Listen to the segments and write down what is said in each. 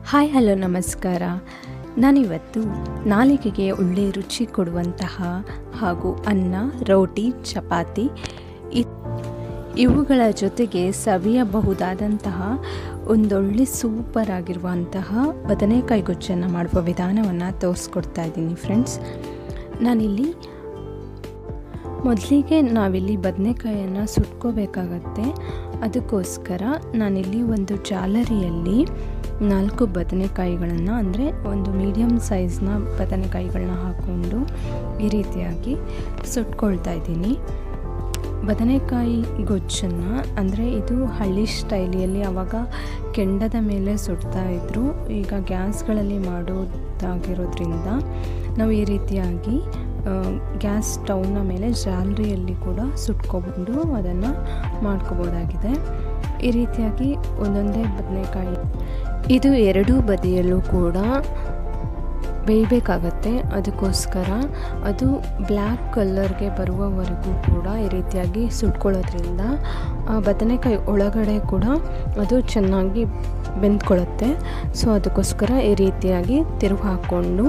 hi hello ನಮಸ್ಕಾರ ನಾನಿವತ್ತು ನಾಲಿಗೆಗೆ ಒಳ್ಳೆ ರುಚಿ ಕೊಡುವಂತಹ ಹಾಗೂ ಅನ್ನ ರೋಟಿ ಚಪಾತಿ ಇ- ಇವುಗಳ ಜೊತೆಗೆ ಸವಿಯಬಹುದಾದಂತಹ ಒಂದೊಳ್ಳೆ ಸೂಪರ್ ಆಗಿರುವಂತಹ ಬದನೆಕಾಯಿ ಗೊಜ್ಜನ್ನು ಮಾಡುವ ವಿಧಾನವನ್ನು ತೋರಿಸ್ಕೊಡ್ತಾ ಇದ್ದೀನಿ ಫ್ರೆಂಡ್ಸ್ ನಾನಿಲ್ಲಿ ಮೊದಲಿಗೆ ನಾವಿಲ್ಲಿ ಬದನೆಕಾಯನ್ನು ಸುಟ್ಕೋಬೇಕಾಗತ್ತೆ ಅದಕ್ಕೋಸ್ಕರ ನಾನಿಲ್ಲಿ ಒಂದು ಜಾಲರಿಯಲ್ಲಿ ನಾಲ್ಕು ಬದನೆಕಾಯಿಗಳನ್ನು ಅಂದರೆ ಒಂದು ಮೀಡಿಯಮ್ ಸೈಜ್ನ ಬದನೆಕಾಯಿಗಳನ್ನ ಹಾಕ್ಕೊಂಡು ಈ ರೀತಿಯಾಗಿ ಸುಟ್ಕೊಳ್ತಾ ಇದ್ದೀನಿ ಬದನೆಕಾಯಿ ಗೊಜ್ಜನ್ನು ಅಂದರೆ ಇದು ಹಳ್ಳಿ ಸ್ಟೈಲಿಯಲ್ಲಿ ಆವಾಗ ಕೆಂಡದ ಮೇಲೆ ಸುಡ್ತಾ ಇದ್ರು ಈಗ ಗ್ಯಾಸ್ಗಳಲ್ಲಿ ಮಾಡೋದಾಗಿರೋದ್ರಿಂದ ನಾವು ಈ ರೀತಿಯಾಗಿ ಆ, ಗ್ಯಾಸ್ ಸ್ಟವ್ನ ಮೇಲೆ ಜಾಲರಿಯಲ್ಲಿ ಕೂಡ ಸುಟ್ಕೊಬಂದು ಅದನ್ನು ಮಾಡ್ಕೋಬೋದಾಗಿದೆ ಈ ರೀತಿಯಾಗಿ ಒಂದೊಂದೇ ಬದನೆಕಾಯಿ ಇದು ಎರಡೂ ಬದಿಯಲ್ಲೂ ಕೂಡ ಬೇಯಬೇಕಾಗತ್ತೆ ಅದಕ್ಕೋಸ್ಕರ ಅದು ಬ್ಲ್ಯಾಕ್ ಕಲರ್ಗೆ ಬರುವವರೆಗೂ ಕೂಡ ಈ ರೀತಿಯಾಗಿ ಸುಟ್ಕೊಳ್ಳೋದ್ರಿಂದ ಆ ಬದನೆಕಾಯಿ ಒಳಗಡೆ ಕೂಡ ಅದು ಚೆನ್ನಾಗಿ ಬೆಂದ್ಕೊಳ್ಳುತ್ತೆ ಸೊ ಅದಕ್ಕೋಸ್ಕರ ಈ ರೀತಿಯಾಗಿ ತಿರುವು ಹಾಕ್ಕೊಂಡು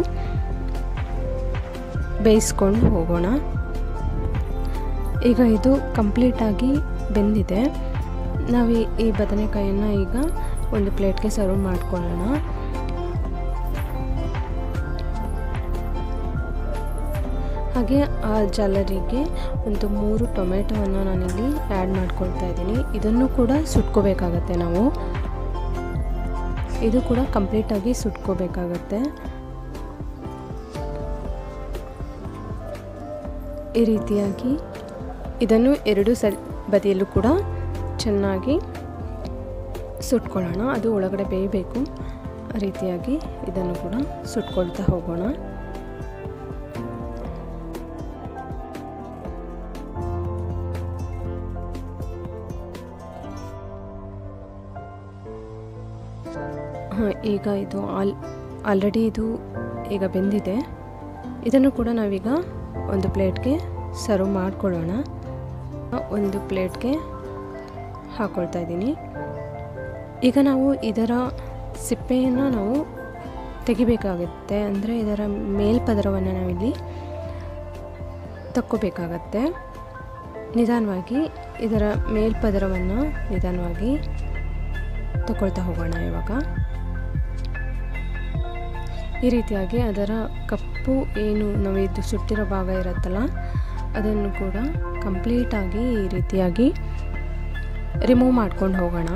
ಬೇಯಿಸ್ಕೊಂಡು ಹೋಗೋಣ ಈಗ ಇದು ಕಂಪ್ಲೀಟಾಗಿ ಬೆಂದಿದೆ ನಾವು ಈ- ಈ ಬದನೆಕಾಯಿಯನ್ನು ಈಗ ಒಂದು ಪ್ಲೇಟ್ಗೆ ಸರ್ವ್ ಮಾಡ್ಕೊಳ್ಳೋಣ ಹಾಗೆ ಆ ಜಾಲರಿಗೆ ಒಂದು ಮೂರು ಟೊಮೆಟೊವನ್ನು ನಾನಿಲ್ಲಿ ಆ್ಯಡ್ ಮಾಡ್ಕೊಳ್ತಾ ಇದ್ದೀನಿ ಇದನ್ನು ಕೂಡ ಸುಟ್ಕೋಬೇಕಾಗತ್ತೆ ನಾವು ಇದು ಕೂಡ ಕಂಪ್ಲೀಟಾಗಿ ಸುಟ್ಕೋಬೇಕಾಗತ್ತೆ ಈ ರೀತಿಯಾಗಿ ಇದನ್ನು ಎರಡು ಸ ಬದಿಯಲ್ಲೂ ಕೂಡ ಚೆನ್ನಾಗಿ ಸುಟ್ಕೊಳ್ಳೋಣ ಅದು ಒಳಗಡೆ ಬೇಯಬೇಕು ಆ ರೀತಿಯಾಗಿ ಇದನ್ನು ಕೂಡ ಸುಟ್ಕೊಳ್ತಾ ಹೋಗೋಣ ಹಾಂ ಈಗ ಇದು ಆಲ್ ಆಲ್ರೆಡಿ ಇದು ಈಗ ಬೆಂದಿದೆ ಇದನ್ನು ಕೂಡ ನಾವೀಗ ಒಂದು ಪ್ಲೇಟ್ಗೆ ಸರ್ವ್ ಮಾಡ್ಕೊಳ್ಳೋಣ ಒಂದು ಪ್ಲೇಟ್ಗೆ ಹಾಕ್ಕೊಳ್ತಾ ಇದ್ದೀನಿ ಈಗ ನಾವು ಇದರ ಸಿಪ್ಪೆಯನ್ನು ನಾವು ತೆಗಿಬೇಕಾಗುತ್ತೆ ಅಂದರೆ ಇದರ ಮೇಲ್ಪದರವನ್ನು ನಾವಿಲ್ಲಿ ತಕ್ಕೋಬೇಕಾಗತ್ತೆ ನಿಧಾನವಾಗಿ ಇದರ ಮೇಲ್ಪದರವನ್ನು ನಿಧಾನವಾಗಿ ತಗೊಳ್ತಾ ಹೋಗೋಣ ಇವಾಗ ಈ ರೀತಿಯಾಗಿ ಅದರ ಕಪ್ಪು ಏನು ನಾವು ಇದು ಸುಟ್ಟಿರೋ ಭಾಗ ಇರುತ್ತಲ್ಲ ಅದನ್ನು ಕೂಡ ಕಂಪ್ಲೀಟಾಗಿ ಈ ರೀತಿಯಾಗಿ ರಿಮೂವ್ ಮಾಡ್ಕೊಂಡು ಹೋಗೋಣ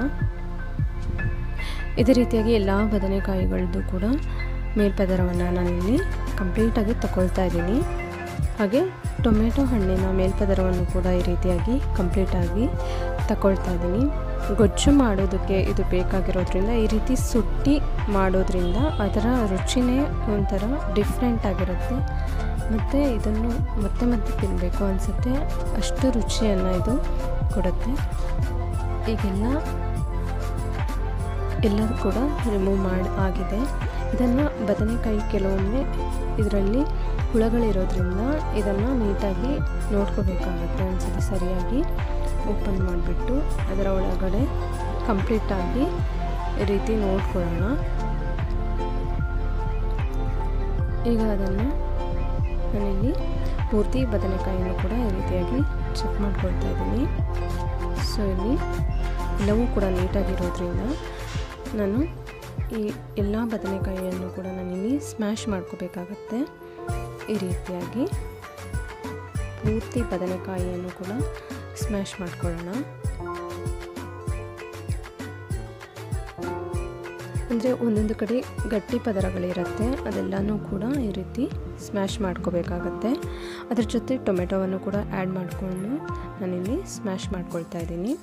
ಇದೇ ರೀತಿಯಾಗಿ ಎಲ್ಲ ಬದನೆಕಾಯಿಗಳದ್ದು ಕೂಡ ಮೇಲ್ಪದರವನ್ನು ನಾನಿಲ್ಲಿ ಕಂಪ್ಲೀಟಾಗಿ ತಗೊಳ್ತಾ ಇದ್ದೀನಿ ಹಾಗೆ ಟೊಮೆಟೊ ಹಣ್ಣಿನ ಮೇಲ್ಪದರವನ್ನು ಕೂಡ ಈ ರೀತಿಯಾಗಿ ಕಂಪ್ಲೀಟಾಗಿ ತಗೊಳ್ತಾ ಇದ್ದೀನಿ ಗೊಜ್ಜು ಮಾಡೋದಕ್ಕೆ ಇದು ಬೇಕಾಗಿರೋದ್ರಿಂದ ಈ ರೀತಿ ಸುಟ್ಟಿ ಮಾಡೋದ್ರಿಂದ ಅದರ ರುಚಿನೇ ಒಂಥರ ಡಿಫ್ರೆಂಟ್ ಆಗಿರುತ್ತೆ ಮತ್ತು ಇದನ್ನು ಮತ್ತೆ ಮತ್ತೆ ತಿನ್ನಬೇಕು ಅನಿಸುತ್ತೆ ಅಷ್ಟು ರುಚಿಯನ್ನು ಇದು ಕೊಡುತ್ತೆ ಈಗೆಲ್ಲ ಎಲ್ಲರೂ ಕೂಡ ರಿಮೂವ್ ಮಾಡಿ ಆಗಿದೆ ಇದನ್ನು ಬದನೆಕಾಯಿ ಕೆಲವೊಮ್ಮೆ ಇದರಲ್ಲಿ ಹುಳಗಳಿರೋದ್ರಿಂದ ಇದನ್ನು ನೀಟಾಗಿ ನೋಡ್ಕೋಬೇಕಾಗತ್ತೆ ಒಂದ್ಸತಿ ಸರಿಯಾಗಿ ಓಪನ್ ಮಾಡಿಬಿಟ್ಟು ಅದರ ಒಳಗಡೆ ಕಂಪ್ಲೀಟಾಗಿ ಈ ರೀತಿ ನೋಡ್ಕೊಳ್ಳೋಣ ಈಗ ಅದನ್ನು ನಾನಿಲ್ಲಿ ಪೂರ್ತಿ ಬದನೆಕಾಯಿಯನ್ನು ಕೂಡ ಈ ರೀತಿಯಾಗಿ ಚೆಕ್ ಮಾಡ್ಕೊಳ್ತಾ ಇದ್ದೀನಿ ಸೊ ಇಲ್ಲಿ ಎಲ್ಲವೂ ಕೂಡ ನೀಟಾಗಿರೋದ್ರಿಂದ ನಾನು ಈ ಎಲ್ಲ ಬದನೆಕಾಯಿಯನ್ನು ಕೂಡ ನಾನಿಲ್ಲಿ ಸ್ಮ್ಯಾಶ್ ಮಾಡ್ಕೋಬೇಕಾಗತ್ತೆ ಈ ರೀತಿಯಾಗಿ ಪೂರ್ತಿ ಬದನೆಕಾಯಿಯನ್ನು ಕೂಡ ಸ್ಮ್ಯಾಶ್ ಮಾಡ್ಕೊಳ್ಳೋಣ ಅಂದರೆ ಒಂದೊಂದು ಕಡೆ ಗಟ್ಟಿ ಪದರಗಳಿರುತ್ತೆ ಅದೆಲ್ಲನೂ ಕೂಡ ಈ ರೀತಿ ಸ್ಮ್ಯಾಶ್ ಮಾಡ್ಕೋಬೇಕಾಗತ್ತೆ ಅದ್ರ ಜೊತೆ ಟೊಮೆಟೊವನ್ನು ಕೂಡ ಆ್ಯಡ್ ಮಾಡಿಕೊಂಡು ನಾನಿಲ್ಲಿ ಸ್ಮ್ಯಾಶ್ ಮಾಡ್ಕೊಳ್ತಾ ಇದ್ದೀನಿ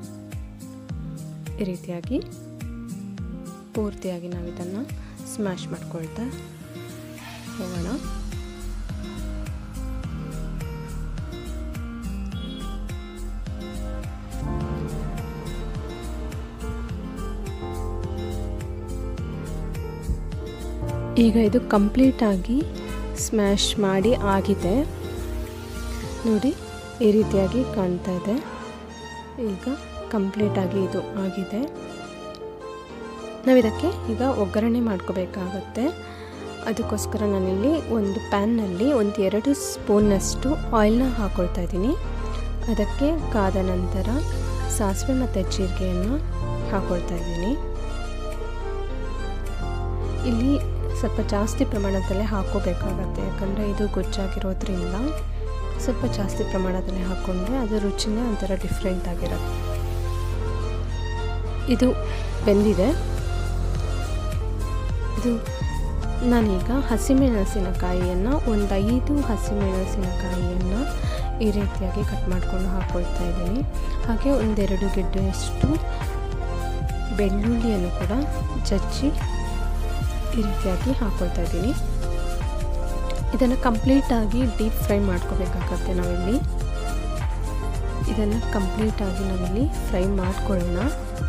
ಈ ರೀತಿಯಾಗಿ ಪೂರ್ತಿಯಾಗಿ ನಾವು ಇದನ್ನು ಸ್ಮ್ಯಾಶ್ ಮಾಡ್ಕೊಳ್ತಾ ಹೋಗೋಣ ಈಗ ಇದು ಕಂಪ್ಲೀಟಾಗಿ ಸ್ಮ್ಯಾಶ್ ಮಾಡಿ ಆಗಿದೆ ನೋಡಿ ಈ ರೀತಿಯಾಗಿ ಕಾಣ್ತಾ ಇದೆ ಈಗ ಕಂಪ್ಲೀಟಾಗಿ ಇದು ಆಗಿದೆ ನಾವು ಇದಕ್ಕೆ ಈಗ ಒಗ್ಗರಣೆ ಮಾಡ್ಕೋಬೇಕಾಗತ್ತೆ ಅದಕ್ಕೋಸ್ಕರ ನಾನಿಲ್ಲಿ ಒಂದು ಪ್ಯಾನ್ನಲ್ಲಿ ಒಂದು ಎರಡು ಸ್ಪೂನ್ನಷ್ಟು ಆಯಿಲ್ನ ಹಾಕ್ಕೊಳ್ತಾ ಇದ್ದೀನಿ ಅದಕ್ಕೆ ಕಾದ ನಂತರ ಸಾಸಿವೆ ಮತ್ತು ಜೀರಿಗೆಯನ್ನು ಹಾಕ್ಕೊಳ್ತಾ ಇದ್ದೀನಿ ಇಲ್ಲಿ ಸ್ವಲ್ಪ ಜಾಸ್ತಿ ಪ್ರಮಾಣದಲ್ಲೇ ಹಾಕ್ಕೋಬೇಕಾಗತ್ತೆ ಯಾಕಂದರೆ ಇದು ಗೊಜ್ಜಾಗಿರೋದ್ರಿಂದ ಸ್ವಲ್ಪ ಜಾಸ್ತಿ ಪ್ರಮಾಣದಲ್ಲಿ ಹಾಕ್ಕೊಂಡ್ರೆ ಅದು ರುಚಿನೇ ಒಂಥರ ಡಿಫ್ರೆಂಟ್ ಆಗಿರುತ್ತೆ ಇದು ಬೆಂದಿದೆ ಇದು ನಾನೀಗ ಹಸಿಮೆಣಸಿನಕಾಯಿಯನ್ನು ಒಂದು ಐದು ಹಸಿಮೆಣಸಿನಕಾಯಿಯನ್ನು ಈ ರೀತಿಯಾಗಿ ಕಟ್ ಮಾಡಿಕೊಂಡು ಹಾಕ್ಕೊಳ್ತಾ ಇದ್ದೀನಿ ಹಾಗೆ ಒಂದೆರಡು ಗೆಡ್ಡೆಯಷ್ಟು ಬೆಳ್ಳುಳ್ಳಿಯನ್ನು ಕೂಡ ಜಜ್ಜಿ ಈ ರೀತಿಯಾಗಿ ಹಾಕ್ಕೊಳ್ತಾ ಇದ್ದೀನಿ ಇದನ್ನು ಕಂಪ್ಲೀಟಾಗಿ ಡೀಪ್ ಫ್ರೈ ಮಾಡ್ಕೋಬೇಕಾಗತ್ತೆ ನಾವಿಲ್ಲಿ ಇದನ್ನು ಕಂಪ್ಲೀಟಾಗಿ ನಾವಿಲ್ಲಿ ಫ್ರೈ ಮಾಡ್ಕೊಳ್ಳೋಣ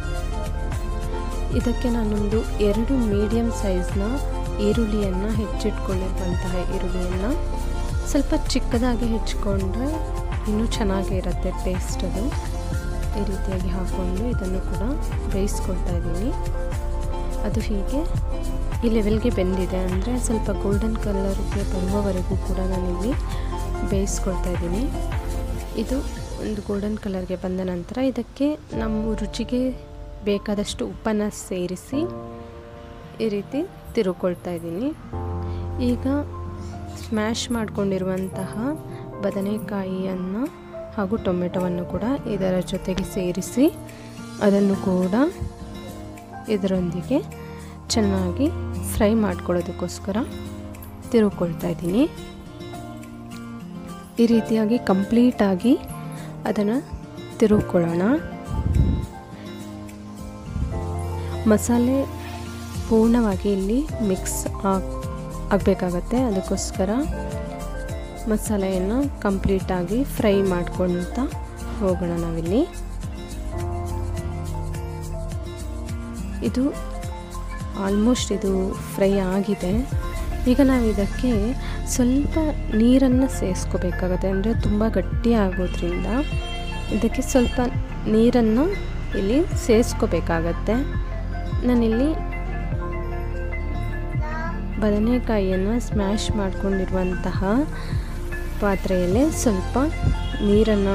ಇದಕ್ಕೆ ನಾನೊಂದು ಎರಡು ಮೀಡಿಯಮ್ ಸೈಜ್ನ ಈರುಳ್ಳಿಯನ್ನು ಹೆಚ್ಚಿಟ್ಕೊಂಡಿರುವಂತಹ ಈರುಳ್ಳಿಯನ್ನು ಸ್ವಲ್ಪ ಚಿಕ್ಕದಾಗಿ ಹೆಚ್ಚಿಕೊಂಡ್ರೆ ಇನ್ನೂ ಚೆನ್ನಾಗೇ ಇರುತ್ತೆ ಟೇಸ್ಟ್ ಅದು ಈ ರೀತಿಯಾಗಿ ಹಾಕ್ಕೊಂಡು ಇದನ್ನು ಕೂಡ ಬೇಯಿಸ್ಕೊಳ್ತಾ ಇದ್ದೀನಿ ಅದು ಹೀಗೆ ಈ ಲೆವೆಲ್ಗೆ ಬೆಂದಿದೆ ಅಂದರೆ ಸ್ವಲ್ಪ ಗೋಲ್ಡನ್ ಕಲರ್ಗೆ ಬರುವವರೆಗೂ ಕೂಡ ನಾನಿಲ್ಲಿ ಬೇಯಿಸ್ಕೊಳ್ತಾ ಇದ್ದೀನಿ ಇದು ಒಂದು ಗೋಲ್ಡನ್ ಕಲರ್ಗೆ ಬಂದ ನಂತರ ಇದಕ್ಕೆ ನಮ್ಮ ರುಚಿಗೆ ಬೇಕಾದಷ್ಟು ಉಪ್ಪನ್ನು ಸೇರಿಸಿ ಈ ರೀತಿ ತಿರುಕೊಳ್ತಾ ಇದ್ದೀನಿ ಈಗ ಸ್ಮ್ಯಾಶ್ ಮಾಡಿಕೊಂಡಿರುವಂತಹ ಬದನೆಕಾಯಿಯನ್ನು ಹಾಗೂ ಟೊಮೆಟೊವನ್ನು ಕೂಡ ಇದರ ಜೊತೆಗೆ ಸೇರಿಸಿ ಅದನ್ನು ಕೂಡ ಇದರೊಂದಿಗೆ ಚೆನ್ನಾಗಿ ಫ್ರೈ ಮಾಡ್ಕೊಳ್ಳೋದಕ್ಕೋಸ್ಕರ ತಿರುಕೊಳ್ತಾ ಇದ್ದೀನಿ ಈ ರೀತಿಯಾಗಿ ಕಂಪ್ಲೀಟಾಗಿ ಅದನ್ನು ತಿರುಕೊಳ್ಳೋಣ ಮಸಾಲೆ ಪೂರ್ಣವಾಗಿ ಇಲ್ಲಿ ಮಿಕ್ಸ್ ಆಗಬೇಕಾಗತ್ತೆ ಅದಕ್ಕೋಸ್ಕರ ಮಸಾಲೆಯನ್ನು ಕಂಪ್ಲೀಟಾಗಿ ಫ್ರೈ ಮಾಡ್ಕೊಳ್ತಾ ಹೋಗೋಣ ನಾವಿಲ್ಲಿ ಇದು ಆಲ್ಮೋಸ್ಟ್ ಇದು ಫ್ರೈ ಆಗಿದೆ ಈಗ ನಾವು ಇದಕ್ಕೆ ಸ್ವಲ್ಪ ನೀರನ್ನು ಸೇರಿಸ್ಕೋಬೇಕಾಗತ್ತೆ ಅಂದರೆ ತುಂಬ ಗಟ್ಟಿ ಆಗೋದ್ರಿಂದ ಇದಕ್ಕೆ ಸ್ವಲ್ಪ ನೀರನ್ನು ಇಲ್ಲಿ ಸೇರಿಸ್ಕೋಬೇಕಾಗತ್ತೆ ನಾನಿಲ್ಲಿ ಬದನೆಕಾಯಿಯನ್ನು ಸ್ಮ್ಯಾಶ್ ಮಾಡ್ಕೊಂಡಿರುವಂತಹ ಪಾತ್ರೆಯಲ್ಲೇ ಸ್ವಲ್ಪ ನೀರನ್ನು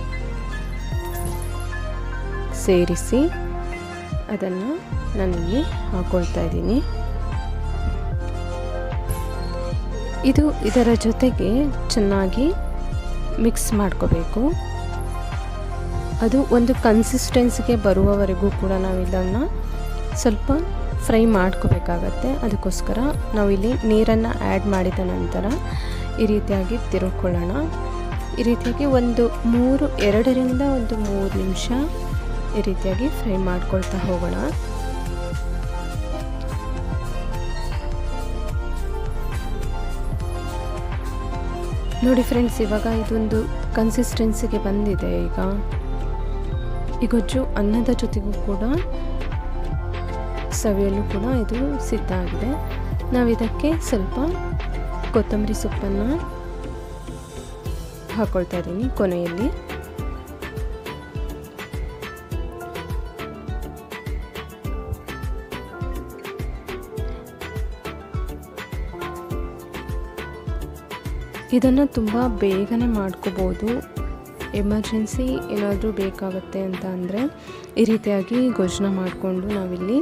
ಸೇರಿಸಿ ಅದನ್ನು ನಾನಿಲ್ಲಿ ಹಾಕ್ಕೊಳ್ತಾ ಇದ್ದೀನಿ ಇದು ಇದರ ಜೊತೆಗೆ ಚೆನ್ನಾಗಿ ಮಿಕ್ಸ್ ಮಾಡ್ಕೋಬೇಕು ಅದು ಒಂದು ಕನ್ಸಿಸ್ಟೆನ್ಸಿಗೆ ಬರುವವರೆಗೂ ಕೂಡ ನಾವು ಇದನ್ನು ಸ್ವಲ್ಪ ಫ್ರೈ ಮಾಡ್ಕೋಬೇಕಾಗತ್ತೆ ಅದಕ್ಕೋಸ್ಕರ ನಾವಿಲ್ಲಿ ನೀರನ್ನು ಆ್ಯಡ್ ಮಾಡಿದ ನಂತರ ಈ ರೀತಿಯಾಗಿ ತಿರುಕೊಳ್ಳೋಣ ಈ ರೀತಿಯಾಗಿ ಒಂದು ಮೂರು ಎರಡರಿಂದ ಒಂದು ಮೂರು ನಿಮಿಷ ಈ ರೀತಿಯಾಗಿ ಫ್ರೈ ಮಾಡ್ಕೊಳ್ತಾ ಹೋಗೋಣ ನೋಡಿ ಫ್ರೆಂಡ್ಸ್ ಇವಾಗ ಇದೊಂದು ಕನ್ಸಿಸ್ಟೆನ್ಸಿಗೆ ಬಂದಿದೆ ಈಗ ಈ ಗೊಜ್ಜು ಅನ್ನದ ಜೊತೆಗೂ ಕೂಡ ಸವಿಯಲು ಕೂಡ ಇದು ಸಿದ್ಧ ಆಗಿದೆ ನಾವು ಇದಕ್ಕೆ ಸ್ವಲ್ಪ ಕೊತ್ತಂಬರಿ ಸೊಪ್ಪನ್ನು ಹಾಕ್ಕೊಳ್ತಾ ಇದ್ದೀನಿ ಕೊನೆಯಲ್ಲಿ ಇದನ್ನು ತುಂಬ ಬೇಗನೆ ಮಾಡ್ಕೋಬೋದು ಎಮರ್ಜೆನ್ಸಿ ಏನಾದರೂ ಬೇಕಾಗುತ್ತೆ ಅಂತ ಅಂದರೆ ಈ ರೀತಿಯಾಗಿ ಗೊಜ್ಜನ್ನ ಮಾಡಿಕೊಂಡು ನಾವಿಲ್ಲಿ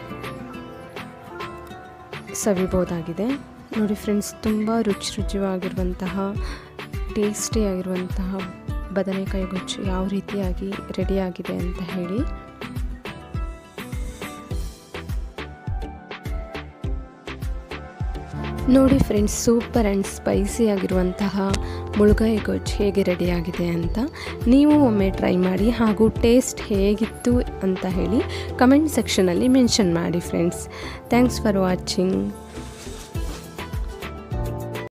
ಸವಿಬೋದಾಗಿದೆ ನೋಡಿ ಫ್ರೆಂಡ್ಸ್ ತುಂಬ ರುಚಿ ರುಚಿಯಾಗಿರುವಂತಹ ಟೇಸ್ಟಿಯಾಗಿರುವಂತಹ ಬದನೆಕಾಯಿ ಗೊಜ್ಜು ಯಾವ ರೀತಿಯಾಗಿ ರೆಡಿಯಾಗಿದೆ ಅಂತ ಹೇಳಿ ನೋಡಿ ಫ್ರೆಂಡ್ಸ್ ಸೂಪರ್ ಆ್ಯಂಡ್ ಸ್ಪೈಸಿ ಆಗಿರುವಂತಹ ಮುಳುಗಾಯಿ ಗೊಜ್ಜು ಹೇಗೆ ರೆಡಿಯಾಗಿದೆ ಅಂತ ನೀವು ಒಮ್ಮೆ ಟ್ರೈ ಮಾಡಿ ಹಾಗೂ ಟೇಸ್ಟ್ ಹೇಗಿತ್ತು ಅಂತ ಹೇಳಿ ಕಮೆಂಟ್ ಸೆಕ್ಷನಲ್ಲಿ ಮೆನ್ಷನ್ ಮಾಡಿ ಫ್ರೆಂಡ್ಸ್ ಥ್ಯಾಂಕ್ಸ್ ಫಾರ್ ವಾಚಿಂಗ್